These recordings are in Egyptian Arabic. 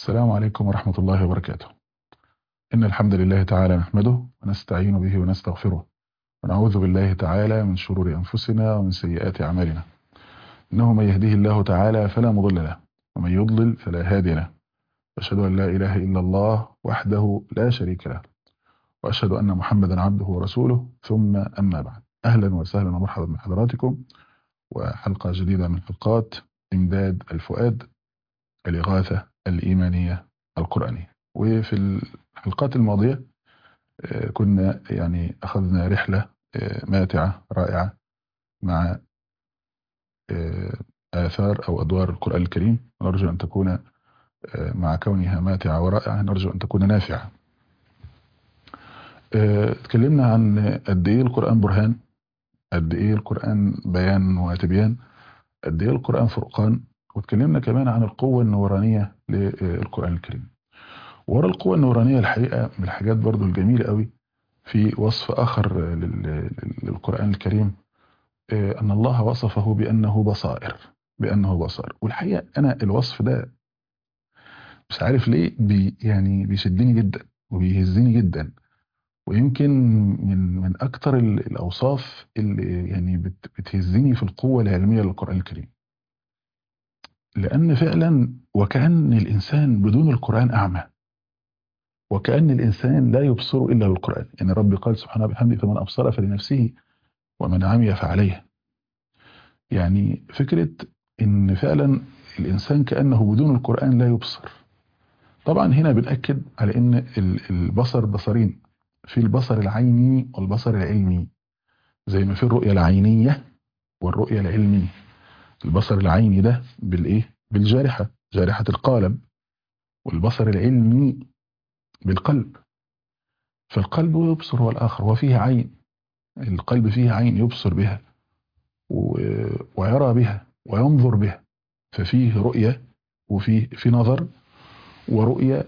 السلام عليكم ورحمة الله وبركاته إن الحمد لله تعالى نحمده ونستعين به ونستغفره ونعوذ بالله تعالى من شرور أنفسنا ومن سيئات أعمالنا إنه من يهديه الله تعالى فلا مضل له ومن يضلل فلا هادي له وأشهد أن لا إله إلا الله وحده لا شريك له وأشهد أن محمدا عبده ورسوله ثم أما بعد أهلا وسهلا ومرحبا بحضراتكم وحلقة جديدة من حلقات إمداد الفؤاد الإغاثة الإيمانية القرآنية وفي الحلقات الماضية كنا يعني أخذنا رحلة ماتعة رائعة مع آثار أو أدوار القرآن الكريم نرجو أن تكون مع كونها ماتعة ورائعة نرجو أن تكون نافعة اتكلمنا عن قد إيه القرآن برهان قد إيه القرآن بيان وتبيان قد إيه القرآن فرقان واتكلمنا كمان عن القوة النورانية للقرآن الكريم ورا القوة النورانية الحقيقة من الحاجات برضو الجميلة قوي في وصف آخر للقرآن الكريم أن الله وصفه بأنه بصائر بأنه بصائر والحقيقة أنا الوصف ده مش عارف ليه بي يعني بيشدني جدا وبيهزني جدا ويمكن من من أكتر الأوصاف اللي يعني بتهزني في القوة العلمية للقرآن الكريم لأن فعلا وكأن الإنسان بدون القرآن أعمى وكأن الإنسان لا يبصر إلا بالقرآن يعني ربي قال سبحانه بحمده فمن أبصر فلنفسه ومن عمي فعليه يعني فكرة إن فعلا الإنسان كأنه بدون القرآن لا يبصر طبعا هنا بنأكد على إن البصر بصرين في البصر العيني والبصر العلمي زي ما في الرؤية العينية والرؤية العلمية البصر العيني ده بالايه بالجارحة جارحة القالب والبصر العلمي بالقلب فالقلب يبصر هو الآخر وفيه عين القلب فيه عين يبصر بها ويرى بها وينظر بها ففيه رؤية وفيه في نظر ورؤية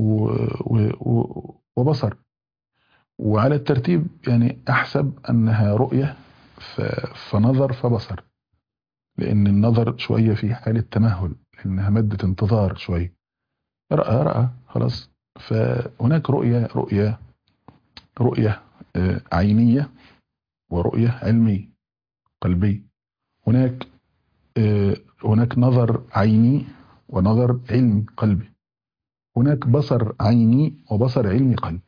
وبصر وعلى الترتيب يعني أحسب أنها رؤية فنظر فبصر لأن النظر شوية في حالة تمهل لأنها مادة انتظار شوية رأى رأى خلاص فهناك رؤية رؤية رؤية عينية ورؤية علمية قلبية هناك هناك نظر عيني ونظر علمي قلبي هناك بصر عيني وبصر علمي قلبي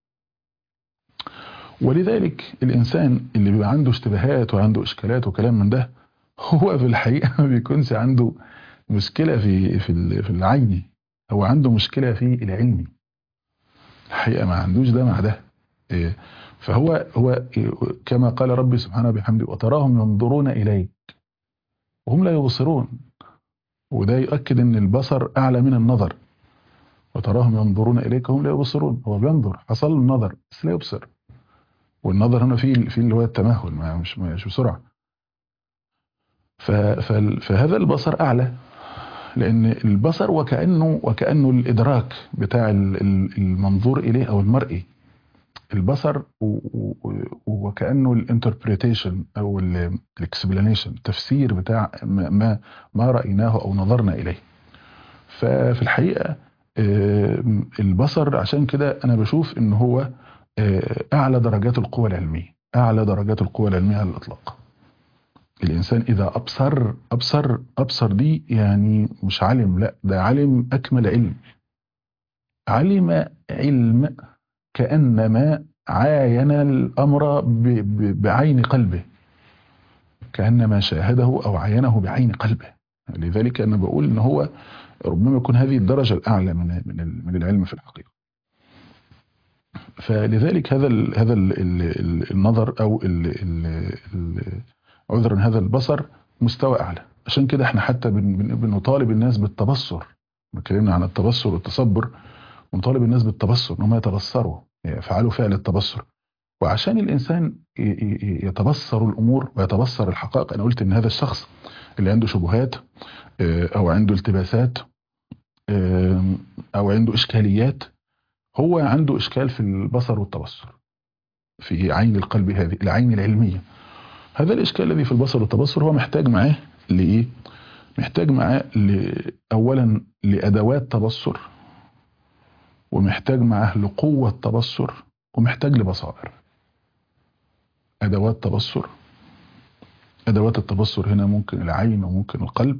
ولذلك الإنسان اللي بيبقى عنده اشتباهات وعنده إشكالات وكلام من ده هو في الحقيقة ما بيكونش عنده مشكلة في في في العيني هو عنده مشكلة في العلمي الحقيقة ما عندوش ده مع ده فهو هو كما قال ربي سبحانه بحمده وتراهم ينظرون إليك وهم لا يبصرون وده يؤكد ان البصر أعلى من النظر وتراهم ينظرون إليك وهم لا يبصرون هو بينظر حصل له النظر بس لا يبصر والنظر هنا فيه في اللي هو التمهل مش مش بسرعه فهذا البصر أعلى لأن البصر وكأنه وكأنه الإدراك بتاع المنظور إليه أو المرئي البصر وكأنه الانتربريتيشن أو الاكسبلانيشن التفسير بتاع ما ما رأيناه أو نظرنا إليه ففي الحقيقة البصر عشان كده أنا بشوف إن هو أعلى درجات القوة العلمية أعلى درجات القوة العلمية على الإطلاق الإنسان إذا أبصر أبصر أبصر دي يعني مش علم لا ده علم أكمل علم علم علم كأنما عاين الأمر بعين قلبه كأنما شاهده أو عاينه بعين قلبه لذلك أنا بقول إن هو ربما يكون هذه الدرجة الأعلى من من من العلم في الحقيقة فلذلك هذا ال هذا ال النظر أو ال ال عذرا هذا البصر مستوى أعلى عشان كده احنا حتى بنطالب الناس بالتبصر اتكلمنا عن التبصر والتصبر ونطالب الناس بالتبصر انهم يتبصروا يفعلوا فعل التبصر وعشان الإنسان يتبصر الأمور ويتبصر الحقائق أنا قلت إن هذا الشخص اللي عنده شبهات أو عنده التباسات أو عنده إشكاليات هو عنده إشكال في البصر والتبصر في عين القلب هذه العين العلمية هذا الإشكال الذي في البصر والتبصر هو محتاج معاه لإيه؟ محتاج معاه اولا لأدوات تبصر ومحتاج معاه لقوة تبصر ومحتاج لبصائر أدوات تبصر أدوات التبصر هنا ممكن العين وممكن القلب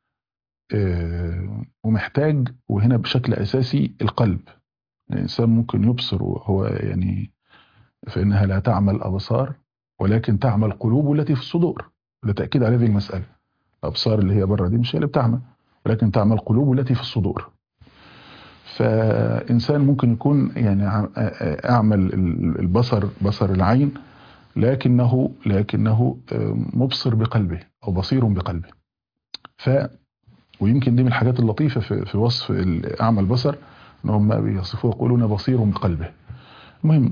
آه، ومحتاج وهنا بشكل أساسي القلب الإنسان ممكن يبصر وهو يعني فإنها لا تعمل الأبصار ولكن تعمل القلوب التي في الصدور لتأكيد على هذه المسألة الأبصار اللي هي بره دي مش هي اللي بتعمل ولكن تعمل القلوب التي في الصدور فإنسان ممكن يكون يعني ع- أعمل البصر بصر العين لكنه لكنه آه، مبصر بقلبه أو بصير بقلبه ف ويمكن دي من الحاجات اللطيفة في, في وصف أعمى البصر ان هم بيصفوه يقولون بصير بقلبه المهم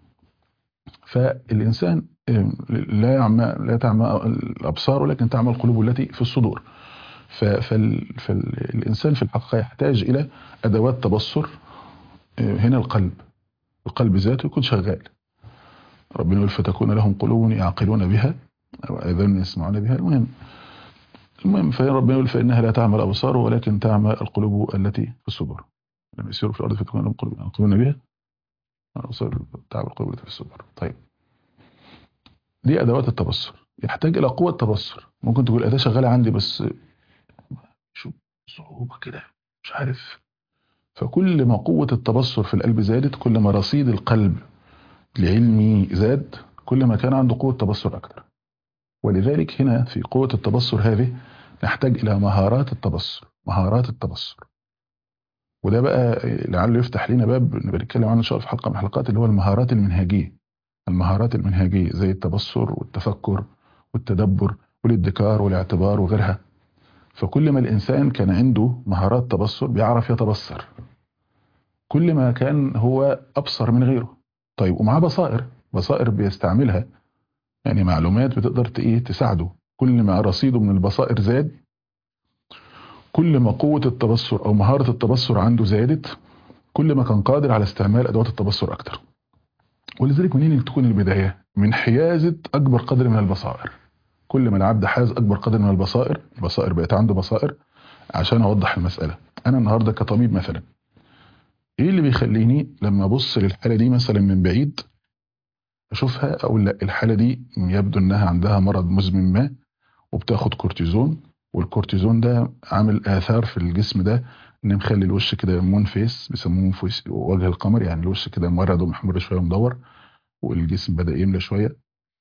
فالإنسان آه، لا يعمى لا تعمى الأبصار ولكن تعمى القلوب التي في الصدور ف- فال- فالإنسان في الحقيقة يحتاج إلى أدوات تبصر آه، هنا القلب القلب ذاته يكون شغال ربنا يقول فتكون لهم قلوب يعقلون بها أو آذان يسمعون بها المهم المهم فربنا يقول فإنها لا تعمى الأبصار ولكن تعمى القلوب التي في الصدور لما يسيروا في الأرض فتكون لهم قلوب يعقلون بها الأبصار تعمى القلوب التي في الصدور طيب دي أدوات التبصر يحتاج إلى قوة تبصر ممكن تقول أداة شغالة عندي بس شو صعوبة كده مش عارف فكل ما قوة التبصر في القلب زادت كل ما رصيد القلب العلمي زاد كل ما كان عنده قوة تبصر أكثر ولذلك هنا في قوة التبصر هذه نحتاج إلى مهارات التبصر مهارات التبصر وده بقى لعله يفتح لنا باب نبقى نتكلم عنه إن شاء الله في حلقة من الحلقات اللي هو المهارات المنهجية المهارات المنهجية زي التبصر والتفكر والتدبر والادكار والاعتبار وغيرها فكل ما الإنسان كان عنده مهارات تبصر بيعرف يتبصر كل ما كان هو أبصر من غيره طيب ومعاه بصائر بصائر بيستعملها يعني معلومات بتقدر ت- ايه تساعده كل ما رصيده من البصائر زاد كل ما قوة التبصر أو مهارة التبصر عنده زادت كل ما كان قادر على استعمال أدوات التبصر أكتر ولذلك منين تكون البداية من حيازة أكبر قدر من البصائر كل ما العبد حاز أكبر قدر من البصائر البصائر بقت عنده بصائر عشان أوضح المسألة أنا النهاردة كطبيب مثلا إيه اللي بيخليني لما أبص للحالة دي مثلا من بعيد أشوفها أقول لا الحالة دي يبدو إنها عندها مرض مزمن ما وبتاخد كورتيزون والكورتيزون ده عامل آثار في الجسم ده إن مخلي الوش كده مون فيس بيسموه مون فيس وجه القمر يعني الوش كده مورد ومحمر شوية ومدور والجسم بدأ يملى شوية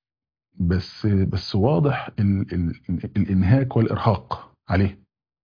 بس بس واضح ال ال الانهاك والارهاق عليه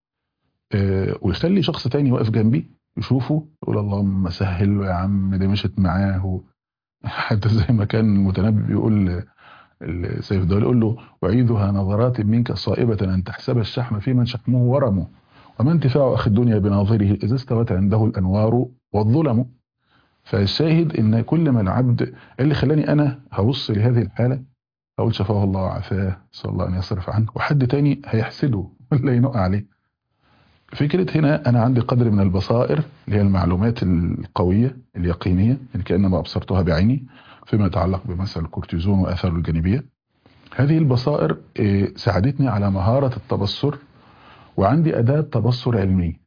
آه، ويخلي شخص تاني واقف جنبي يشوفه يقول اللهم سهل له يا عم ده مشت معاه حتى زي ما كان المتنبي بيقول سيف الدولة يقول له أعيذها نظرات منك صائبة أن تحسب الشحم في من شحمه ورمه وما انتفاع أخي الدنيا بناظره إذا استوت عنده الأنوار والظلم فالشاهد إن كل ما العبد اللي خلاني أنا هبص لهذه الحالة أقول شفاه الله وعافاه صلى الله أن يصرف عنه وحد تاني هيحسده ولا ينق عليه فكرة هنا أنا عندي قدر من البصائر اللي هي المعلومات القوية اليقينية يعني كأنما أبصرتها بعيني فيما يتعلق بمثل الكورتيزون وآثاره الجانبية هذه البصائر إيه، ساعدتني على مهارة التبصر وعندي أداة تبصر علمي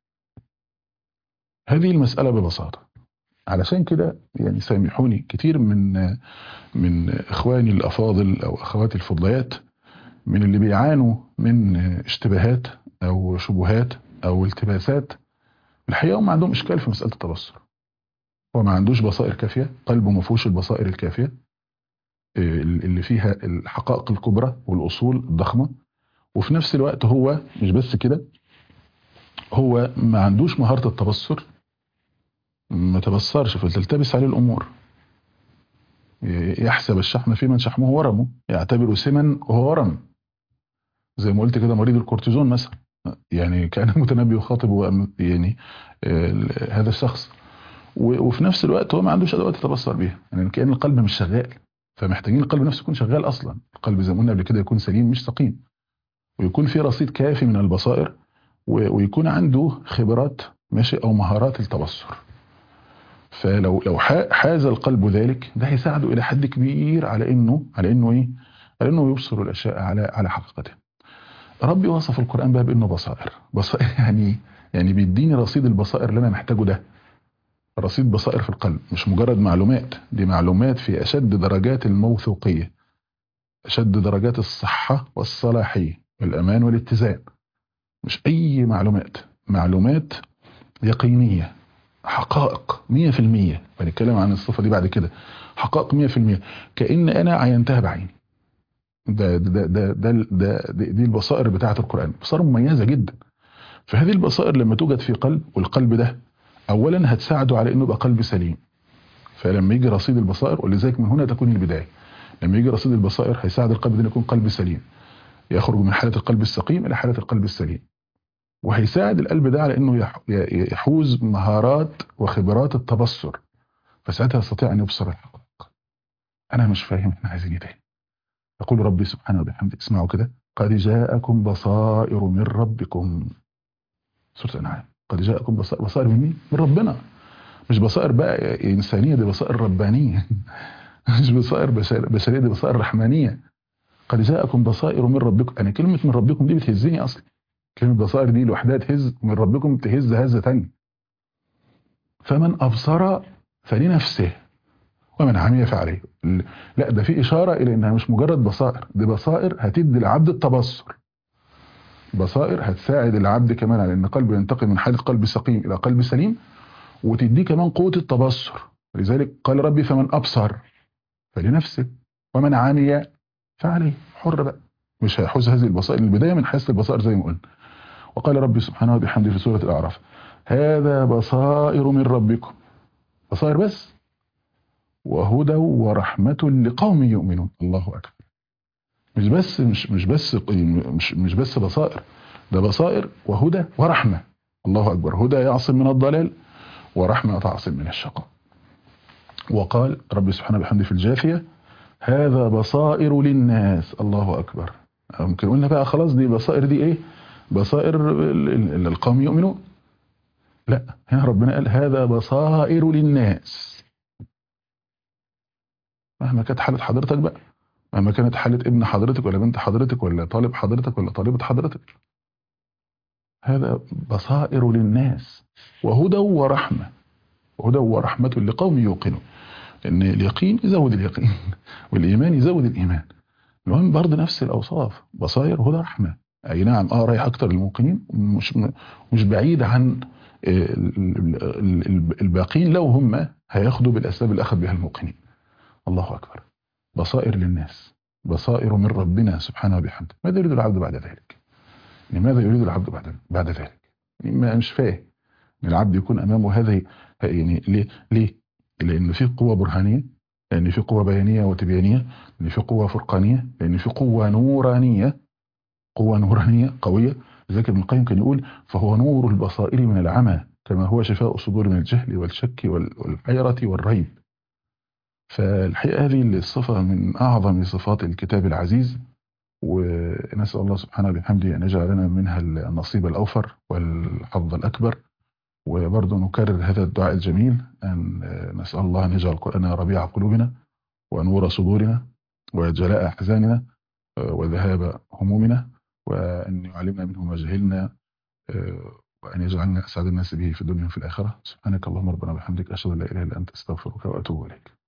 هذه المسألة ببساطة علشان كده يعني سامحوني كتير من من إخواني الأفاضل أو أخواتي الفضليات من اللي بيعانوا من اشتباهات أو شبهات أو التباسات الحقيقة هم عندهم إشكال في مسألة التبصر هو ما عندوش بصائر كافية قلبه ما فيهوش البصائر الكافية إيه، اللي فيها الحقائق الكبرى والأصول الضخمة وفي نفس الوقت هو مش بس كده هو ما عندوش مهارة التبصر ما تبصرش فتلتبس عليه الأمور يحسب الشحم في من شحمه ورمه يعتبره سمن وهو ورم زي ما قلت كده مريض الكورتيزون مثلا يعني كان المتنبي يخاطب يعني آه، هذا الشخص و- وفي نفس الوقت هو ما عندوش ادوات يتبصر بيها يعني كان القلب مش شغال فمحتاجين القلب نفسه يكون شغال اصلا القلب زي ما قلنا قبل كده يكون سليم مش سقيم ويكون في رصيد كافي من البصائر و- ويكون عنده خبرات ماشي او مهارات التبصر فلو لو ح- حاز القلب ذلك ده هيساعده الى حد كبير على انه على انه ايه على انه يبصر الاشياء على على حقيقتها ربي وصف القران بقى بانه بصائر بصائر يعني يعني بيديني رصيد البصائر اللي انا محتاجه ده رصيد بصائر في القلب مش مجرد معلومات دي معلومات في أشد درجات الموثوقية أشد درجات الصحة والصلاحية والأمان والاتزان مش أي معلومات معلومات يقينية حقائق 100% هنتكلم عن الصفة دي بعد كده حقائق 100% كأن أنا عينتها بعيني ده ده ده ده, ده, ده دي البصائر بتاعة القرآن بصائر مميزة جدا فهذه البصائر لما توجد في قلب والقلب ده أولا هتساعده على أنه يبقى قلب سليم فلما يجي رصيد البصائر ولذلك من هنا تكون البداية لما يجي رصيد البصائر هيساعد القلب ده يكون قلب سليم يخرج من حالة القلب السقيم إلى حالة القلب السليم وهيساعد القلب ده على أنه يحوز مهارات وخبرات التبصر فساعتها يستطيع أن يبصر الحقائق أنا مش فاهم احنا عايزين ايه تاني يقول ربي سبحانه وبحمده اسمعوا كده قد جاءكم بصائر من ربكم سورة الأنعام قد جاءكم بصائر بصائر من مين؟ من ربنا مش بصائر بقى إنسانية دي بصائر ربانية مش بصائر بشر بشرية دي بصائر رحمانية قد جاءكم بصائر من ربكم أنا كلمة من ربكم دي بتهزني أصلا كلمة بصائر دي لوحدها تهز من ربكم تهز هزة تانية فمن أبصر فلنفسه ومن عمي فعليه لا ده في إشارة إلى إنها مش مجرد بصائر دي بصائر هتدي العبد التبصر بصائر هتساعد العبد كمان على ان قلبه ينتقل من حالة قلب سقيم الى قلب سليم وتديه كمان قوة التبصر لذلك قال ربي فمن ابصر فلنفسه ومن عمي فعليه حر بقى مش هيحوز هذه البصائر البداية من حيث البصائر زي ما قلنا وقال ربي سبحانه وبحمده في سورة الأعراف هذا بصائر من ربكم بصائر بس وهدى ورحمة لقوم يؤمنون الله أكبر مش بس مش مش بس مش مش بس بصائر ده بصائر وهدى ورحمه الله اكبر هدى يعصم من الضلال ورحمه تعصم من الشقاء وقال رب سبحانه وبحمده في الجاثيه هذا بصائر للناس الله اكبر ممكن قلنا بقى خلاص دي بصائر دي ايه بصائر القوم يؤمنون لا هنا ربنا قال هذا بصائر للناس مهما كانت حاله حضرتك بقى مهما كانت حالة ابن حضرتك ولا بنت حضرتك ولا طالب حضرتك ولا طالبة حضرتك هذا بصائر للناس وهدى ورحمة وهدى ورحمة لقوم يوقنوا لأن اليقين يزود اليقين والإيمان يزود الإيمان المهم برضه نفس الأوصاف بصائر هدى رحمة أي نعم آه رايح أكتر للموقنين مش مش بعيد عن الباقين لو هم هياخدوا بالأسباب اللي أخذ بها الموقنين الله أكبر بصائر للناس بصائر من ربنا سبحانه وبحمده ماذا يريد العبد بعد ذلك لماذا يريد العبد بعد بعد ذلك ما مش فاهم ان العبد يكون امامه هذا يعني ليه ليه لان في قوه برهانيه لان في قوه بيانيه وتبيانيه لان في قوه فرقانيه لان في قوه نورانيه قوه نورانيه قويه لذلك ابن القيم كان يقول فهو نور البصائر من العمى كما هو شفاء الصدور من الجهل والشك والحيره والريب فالحقيقة هذه الصفة من أعظم صفات الكتاب العزيز ونسأل الله سبحانه وبحمده أن يجعل لنا منها النصيب الأوفر والحظ الأكبر وبرضه نكرر هذا الدعاء الجميل أن نسأل الله أن يجعل القرآن ربيع قلوبنا ونور صدورنا وجلاء أحزاننا وذهاب همومنا وأن يعلمنا منه ما جهلنا وأن يجعلنا أسعد الناس به في الدنيا وفي الآخرة سبحانك اللهم ربنا وبحمدك أشهد أن لا إله إلا أنت أستغفرك وأتوب إليك